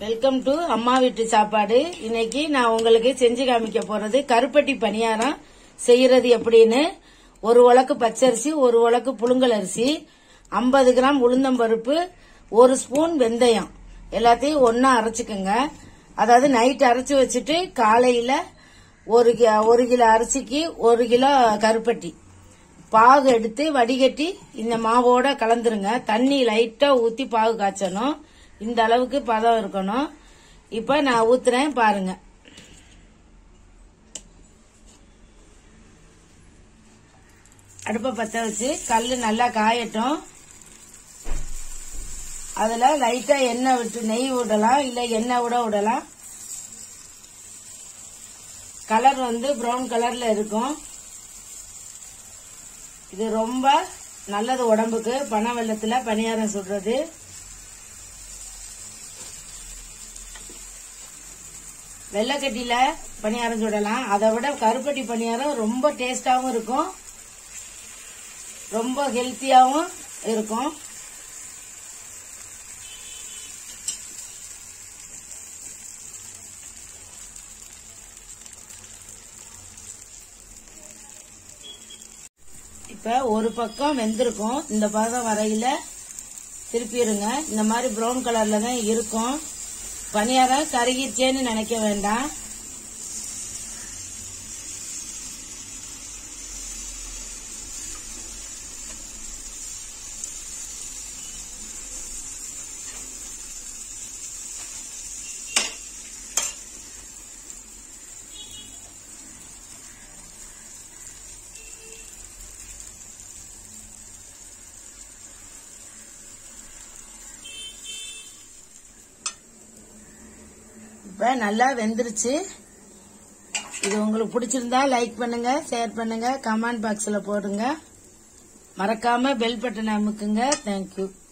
welcome to அம்மா வீட்டு சாப்பாடு இன்னைக்கு நான் உங்களுக்கு செஞ்சு காமிக்க போறது கருப்பட்டி பணியாரம் செய்யறது எப்படின்னு ஒரு உலக்கு பச்சரிசி ஒரு உலக்கு புழுங்கல் அரிசி ஐம்பது கிராம் உளுந்தம்பருப்பு ஒரு ஸ்பூன் வெந்தயம் எல்லாத்தையும் ஒன்னா அரைச்சுக்கோங்க அதாவது நைட் அரைச்சு வச்சுட்டு காலையில ஒரு கி- ஒரு கிலோ அரிசிக்கு ஒரு கிலோ கருப்பட்டி பாகு எடுத்து வடிகட்டி இந்த மாவோட கலந்துருங்க தண்ணி லைட்டா ஊத்தி பாகு காய்ச்சணும் இந்த அளவுக்கு பதம் இருக்கணும் இப்ப நான் ஊத்துறேன் பாருங்க அடுப்பை பத்த வச்சு கல்லு நல்லா காயட்டும் அதுல லைட்டா எண்ணெய் விட்டு நெய் விடலாம் இல்ல எண்ணெய் விட விடலாம் கலர் வந்து பிரவுன் கலர்ல இருக்கும் இது ரொம்ப நல்லது உடம்புக்கு பனை வெள்ளத்துல பணியாரம் சுடுறது வெள்ளைக்கட்டியில பணியாரம் சுடலாம் அதை விட கருப்பட்டி பணியாரம் ரொம்ப டேஸ்டாவும் இருக்கும் ரொம்ப ஹெல்த்தியாவும் இருக்கும் இப்ப ஒரு பக்கம் வெந்திருக்கும் இந்த பதம் வரையில திருப்பிடுங்க இந்த மாதிரி பிரவுன் கலர்ல தான் இருக்கும் பணியாரம் கருகிருச்சேன்னு நினைக்க வேண்டாம் இப்ப நல்லா வெந்துருச்சு இது உங்களுக்கு பிடிச்சிருந்தா லைக் பண்ணுங்க ஷேர் பண்ணுங்க கமெண்ட் பாக்ஸ்ல போடுங்க மறக்காம பெல் பட்டன் அமுக்குங்க தேங்க்யூ